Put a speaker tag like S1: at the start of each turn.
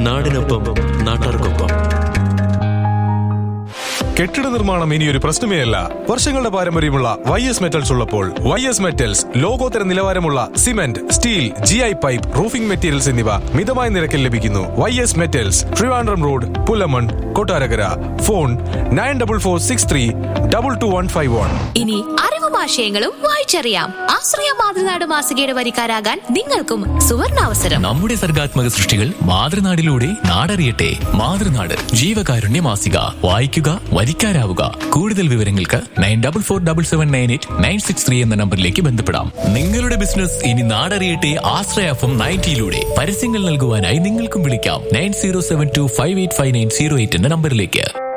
S1: നാടിനൊപ്പം നാട്ടാർക്കൊപ്പം
S2: കെട്ടിട നിർമ്മാണം ഇനി ഒരു പ്രശ്നമേ അല്ല വർഷങ്ങളുടെ പാരമ്പര്യമുള്ള വൈ എസ് മെറ്റൽസ് ഉള്ളപ്പോൾ വൈ എസ് മെറ്റൽസ് ലോകോത്തര നിലവാരമുള്ള cement steel G I pipe roofing materials എന്നിവ മിതമായ നിരക്കിൽ ലഭിക്കുന്നു Y S metals Trivandrum road Pulamon Kottarakkara phone nine double four six three double two one five one
S3: ഇനി അറിവും ആശയങ്ങളും വായിച്ചറിയാം ആശ്രയ മാതൃനാട് മാസികയുടെ വരിക്കാരാകാൻ നിങ്ങൾക്കും സുവർണാവസരം
S4: നമ്മുടെ സർഗാത്മക സൃഷ്ടികൾ മാതൃനാടിലൂടെ നാടറിയട്ടെ മാതൃനാട് ജീവകാരുണ്യ മാസിക വായിക്കുക വരിക്കാരാവുക കൂടുതൽ വിവരങ്ങൾക്ക് nine double four double seven nine eight nine six three എന്ന നമ്പറിലേക്ക് ബന്ധപ്പെടാം നിങ്ങളുടെ ബിസിനസ് ഇനി നാടറിയട്ടെ ആശ്രയഫം നയൻറ്റിയിലൂടെ പരസ്യങ്ങൾ നൽകുവാനായി നിങ്ങൾക്കും വിളിക്കാം nine zero seven two five eight five nine zero eight എന്ന നമ്പറിലേക്ക്